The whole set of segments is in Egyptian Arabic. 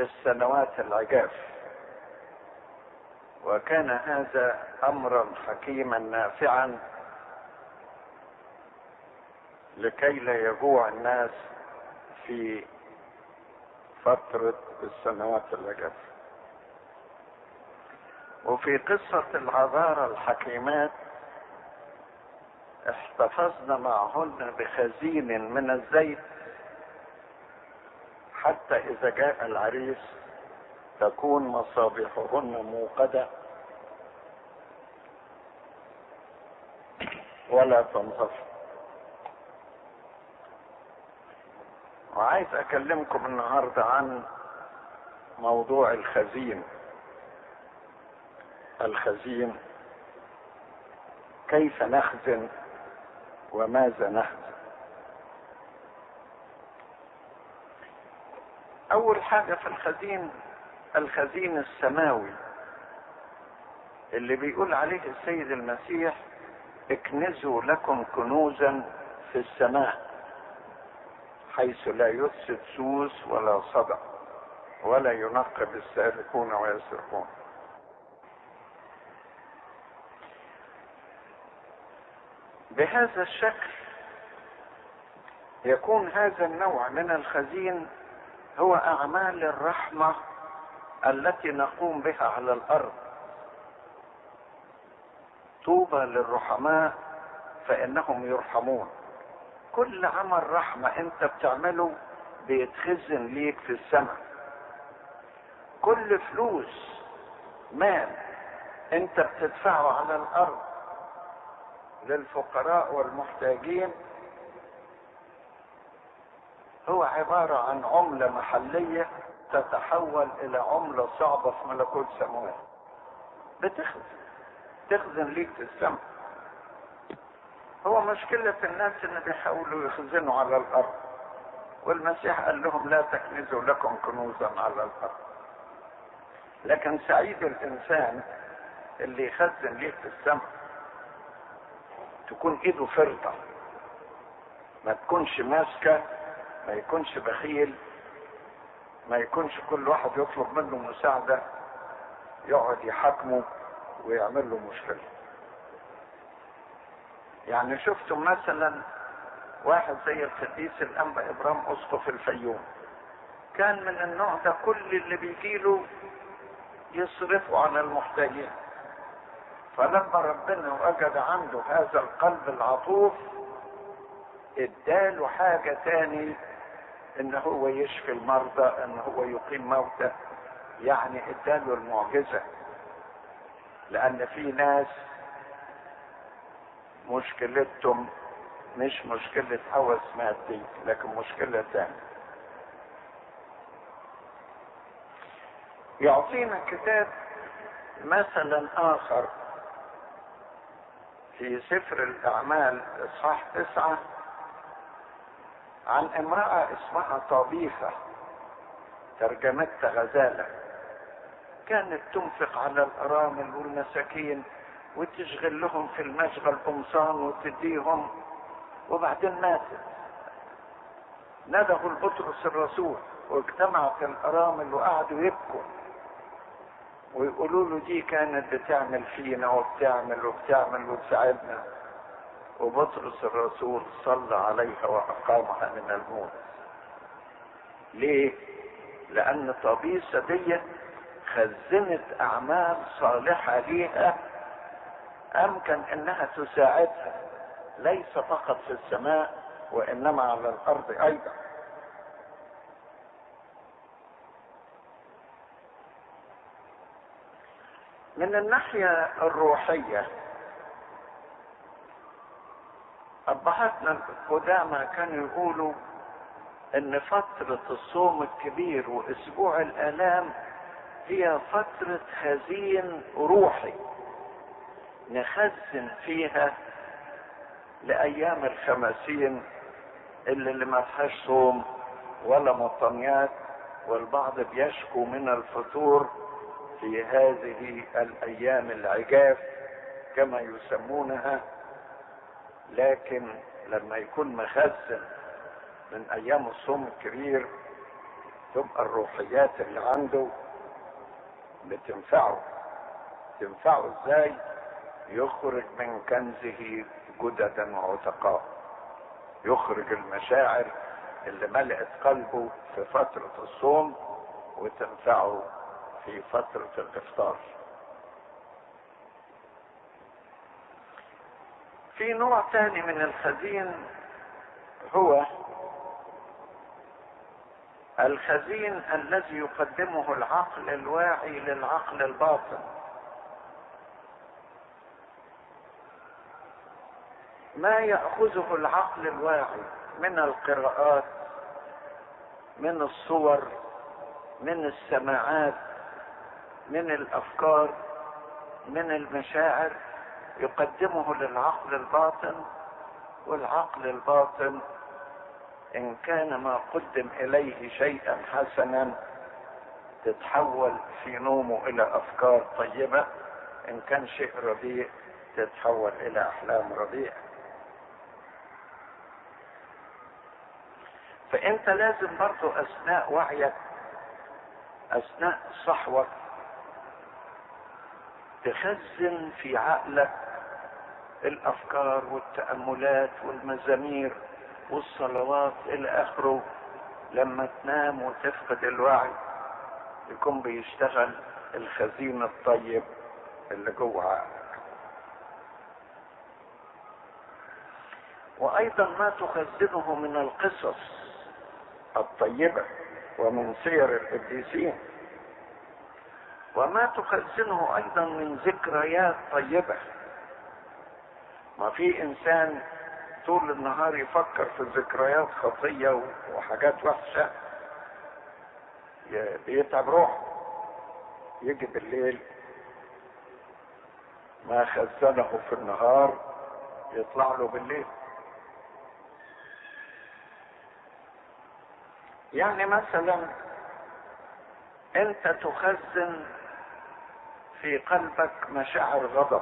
للسنوات العجاف وكان هذا امرا حكيما نافعا لكي لا يجوع الناس في فترة السنوات العجاف وفي قصة العذارى الحكيمات احتفظن معهن بخزين من الزيت حتى اذا جاء العريس تكون مصابيحهن موقدة ولا تنطفئ وعايز اكلمكم النهارده عن موضوع الخزين الخزين كيف نخزن وماذا نخزن اول حاجه في الخزين الخزين السماوي اللي بيقول عليه السيد المسيح اكنزوا لكم كنوزا في السماء حيث لا يفسد سوس ولا صدع ولا ينقب السارقون ويسرقون بهذا الشكل يكون هذا النوع من الخزين هو اعمال الرحمه التي نقوم بها على الارض طوبى للرحماء فانهم يرحمون كل عمل رحمه انت بتعمله بيتخزن ليك في السماء كل فلوس مال انت بتدفعه على الارض للفقراء والمحتاجين هو عبارة عن عملة محلية تتحول إلى عملة صعبة في ملكوت سماوات بتخزن تخزن ليك في السماء هو مشكلة الناس إن بيحاولوا يخزنوا على الأرض والمسيح قال لهم لا تكنزوا لكم كنوزا على الأرض لكن سعيد الإنسان اللي يخزن ليه في السماء تكون ايده فرطة ما تكونش ماسكة ما يكونش بخيل ما يكونش كل واحد يطلب منه مساعدة يقعد يحاكمه ويعمل له مشكلة يعني شفتم مثلا واحد زي القديس الانبا ابرام اسقف الفيوم كان من النوع ده كل اللي بيجيله يصرفه على المحتاجين فلما ربنا وجد عنده هذا القلب العطوف اداله حاجة تاني ان هو يشفي المرضى ان هو يقيم موتى يعني اداله المعجزة لان في ناس مشكلتهم مش مشكلة هوس مادي لكن مشكلة تانية يعطينا كتاب مثلا اخر في سفر الأعمال إصحاح تسعة عن امرأة اسمها طبيخة ترجمتها غزالة كانت تنفق على الأرامل والمساكين وتشغل لهم في المشغل قمصان وتديهم وبعدين ماتت ندهوا البطرس الرسول واجتمعت الأرامل وقعدوا يبكوا ويقولوا له دي كانت بتعمل فينا وبتعمل وبتعمل وتساعدنا وبطرس الرسول صلى عليها واقامها من الموت ليه لان طبيسة دي خزنت اعمال صالحة ليها امكن انها تساعدها ليس فقط في السماء وانما على الارض ايضا من الناحية الروحية أبهاتنا القدامى كانوا يقولوا إن فترة الصوم الكبير وأسبوع الآلام هي فترة خزين روحي نخزن فيها لأيام الخمسين اللي, اللي ما فيهاش صوم ولا مطنيات والبعض بيشكو من الفطور في هذه الايام العجاف كما يسمونها لكن لما يكون مخزن من ايام الصوم الكبير تبقى الروحيات اللي عنده بتنفعه تنفعه ازاي يخرج من كنزه جددا وعتقاء يخرج المشاعر اللي ملأت قلبه في فترة الصوم وتنفعه في فترة الإفطار في نوع ثاني من الخزين هو الخزين الذي يقدمه العقل الواعي للعقل الباطن ما ياخذه العقل الواعي من القراءات من الصور من السماعات من الافكار من المشاعر يقدمه للعقل الباطن والعقل الباطن ان كان ما قدم اليه شيئا حسنا تتحول في نومه الى افكار طيبه ان كان شيء رديء تتحول الى احلام رديئه فانت لازم برضو اثناء وعيك اثناء صحوك تخزن في عقلك الافكار والتاملات والمزامير والصلوات الى اخره لما تنام وتفقد الوعي يكون بيشتغل الخزين الطيب اللي جوه عقلك وايضا ما تخزنه من القصص الطيبة ومن سير القديسين وما تخزنه ايضا من ذكريات طيبة ما في انسان طول النهار يفكر في ذكريات خطية وحاجات وحشة بيتعب روحه يجي بالليل ما خزنه في النهار يطلع له بالليل يعني مثلا انت تخزن في قلبك مشاعر غضب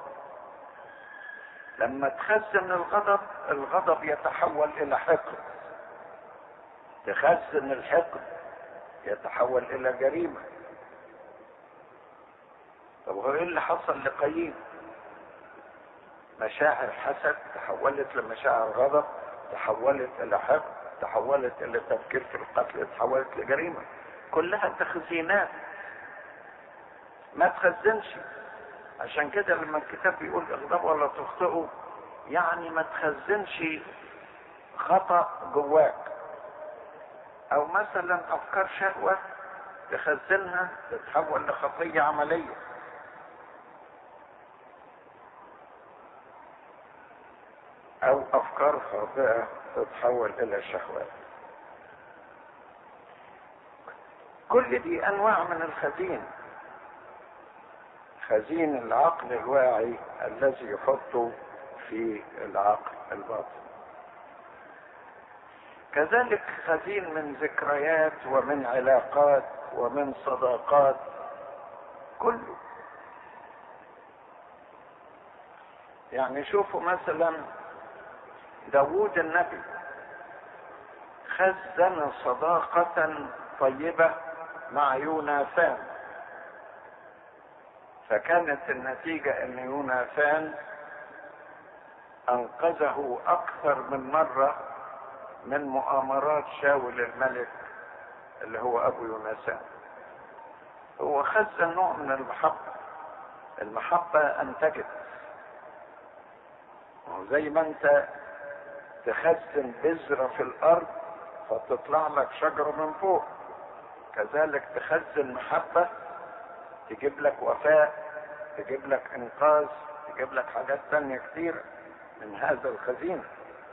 لما تخزن الغضب الغضب يتحول الى حقد تخزن الحقد يتحول الى جريمه طب هو ايه اللي حصل لقايين مشاعر حسد تحولت لمشاعر غضب تحولت الى حقد تحولت الى تفكير في القتل تحولت لجريمه كلها تخزينات ما تخزنش عشان كده لما الكتاب بيقول اغضب ولا تخطئوا يعني ما تخزنش خطا جواك او مثلا افكار شهوه تخزنها تتحول لخطيه عمليه او افكار خاطئه تتحول الى شهوات كل دي انواع من الخزين خزين العقل الواعي الذي يحطه في العقل الباطن كذلك خزين من ذكريات ومن علاقات ومن صداقات كله يعني شوفوا مثلا داوود النبي خزن صداقة طيبة مع يوناثان فكانت النتيجة ان يوناثان انقذه اكثر من مرة من مؤامرات شاول الملك اللي هو ابو يوناثان هو خزن نوع من المحبة المحبة انتجت وزي ما انت تخزن بذرة في الارض فتطلع لك شجرة من فوق كذلك تخزن محبة تجيب لك وفاء تجيب لك انقاذ تجيب لك حاجات تانية كتير من هذا الخزين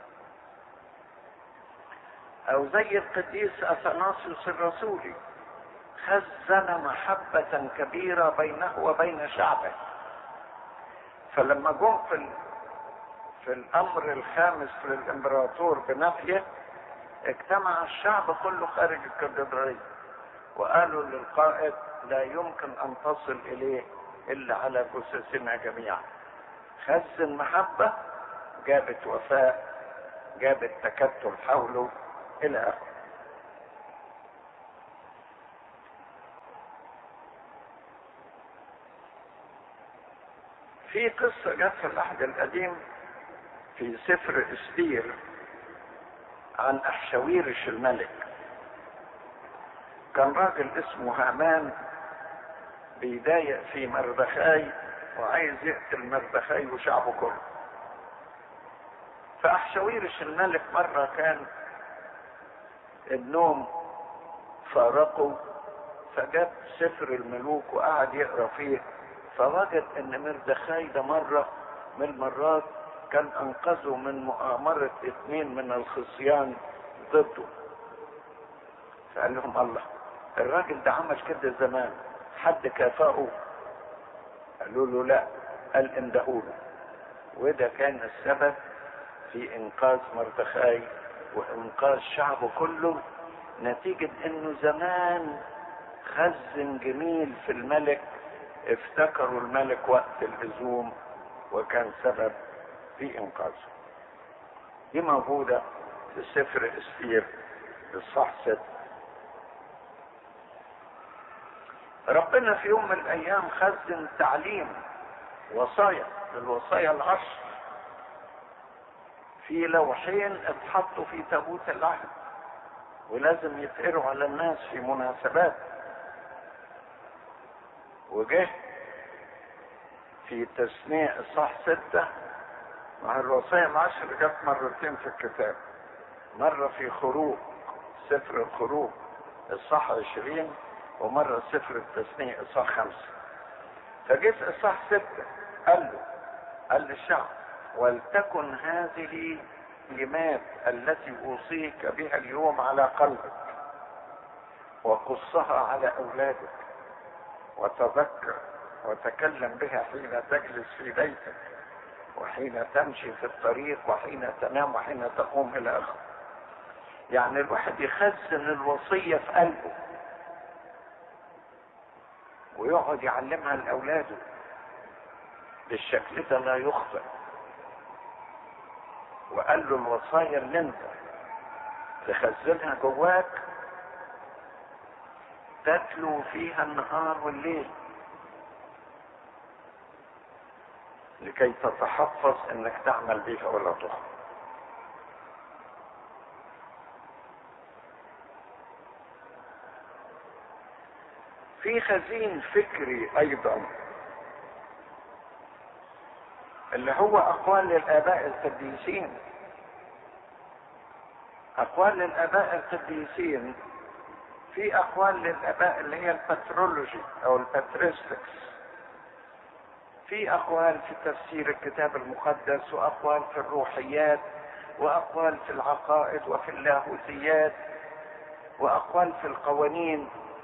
او زي القديس اثناسيوس الرسولي خزن محبة كبيرة بينه وبين شعبه فلما جم في في الامر الخامس للامبراطور بنفيه اجتمع الشعب كله خارج الكاتدرائية وقالوا للقائد لا يمكن ان تصل اليه الا على جثثنا جميعا خزن محبة جابت وفاء جابت تكتل حوله الى اخره في قصة جت في العهد القديم في سفر استير عن أحشويرش الملك كان راجل اسمه هامان بيضايق في مردخاي وعايز يقتل مردخاي وشعبه كله فأحشويرش الملك مرة كان النوم فارقه فجاب سفر الملوك وقعد يقرا فيه فوجد ان مردخاي ده مرة من المرات كان انقذه من مؤامرة اثنين من الخصيان ضده فقال لهم الله الراجل ده عمل كده زمان حد كافأه قالوا له لا قال اندهوله وده كان السبب في انقاذ مردخاي وانقاذ شعبه كله نتيجة انه زمان خزن جميل في الملك افتكروا الملك وقت اللزوم وكان سبب في انقاذه دي موجودة في سفر استير الصح ست ربنا في يوم من الايام خزن تعليم وصايا للوصايا العشر في لوحين اتحطوا في تابوت العهد ولازم يتقروا على الناس في مناسبات وجه في تسميع اصحاح ستة مع الوصايا العشر جت مرتين في الكتاب مرة في خروج سفر الخروج اصحاح عشرين ومرة سفر التسميع اصحاح خمسة فجه في اصحاح ستة قال له قال للشعب ولتكن هذه الكلمات التي اوصيك بها اليوم على قلبك وقصها على اولادك وتذكر وتكلم بها حين تجلس في بيتك وحين تمشي في الطريق وحين تنام وحين تقوم الى اخره يعني الواحد يخزن الوصيه في قلبه ويقعد يعلمها لاولاده بالشكل ده لا يخطئ وقال له الوصايا اللي انت تخزنها جواك تتلو فيها النهار والليل لكي تتحفظ انك تعمل بها ولا تخطئ في خزين فكري ايضا اللي هو اقوال للاباء القديسين اقوال للاباء القديسين في اقوال للاباء اللي هي البترولوجي او الباتريستكس في اقوال في تفسير الكتاب المقدس واقوال في الروحيات واقوال في العقائد وفي اللاهوتيات واقوال في القوانين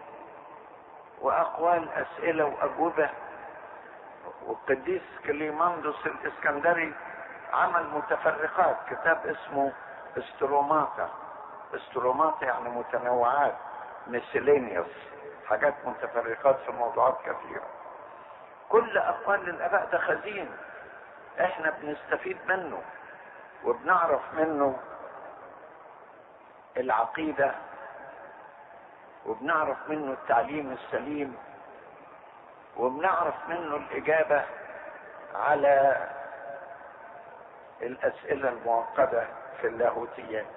واقوال اسئله واجوبه والقديس كليماندوس الاسكندري عمل متفرقات كتاب اسمه استروماتا استروماتا يعني متنوعات ميسيلينيوس حاجات متفرقات في موضوعات كثيرة كل أقوال الآباء ده خزين احنا بنستفيد منه وبنعرف منه العقيدة وبنعرف منه التعليم السليم وبنعرف منه الإجابة على الأسئلة المعقدة في اللاهوتيات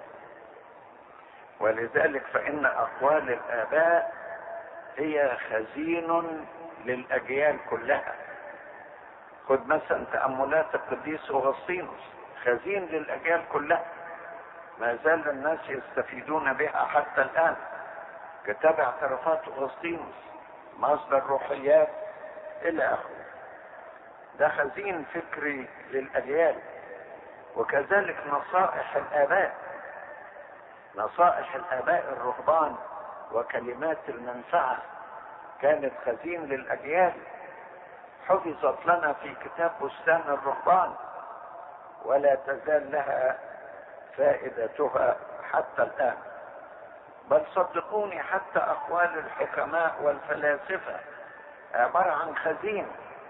ولذلك فإن أقوال الآباء هي خزين للأجيال كلها خد مثلا تأملات القديس أغسطينوس خزين للأجيال كلها ما زال الناس يستفيدون بها حتى الآن كتاب اعترافات أغسطينوس مصدر روحيات إلى آخره ده خزين فكري للأجيال وكذلك نصائح الآباء نصائح الآباء الرهبان وكلمات المنفعة كانت خزين للأجيال حفظت لنا في كتاب بستان الرهبان ولا تزال لها فائدتها حتى الآن بل صدقوني حتى أقوال الحكماء والفلاسفة عبارة عن خزين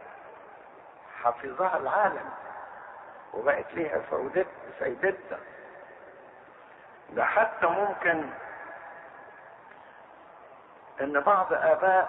حفظها العالم وبقت ليها فايدتها ده حتى ممكن ان بعض اباء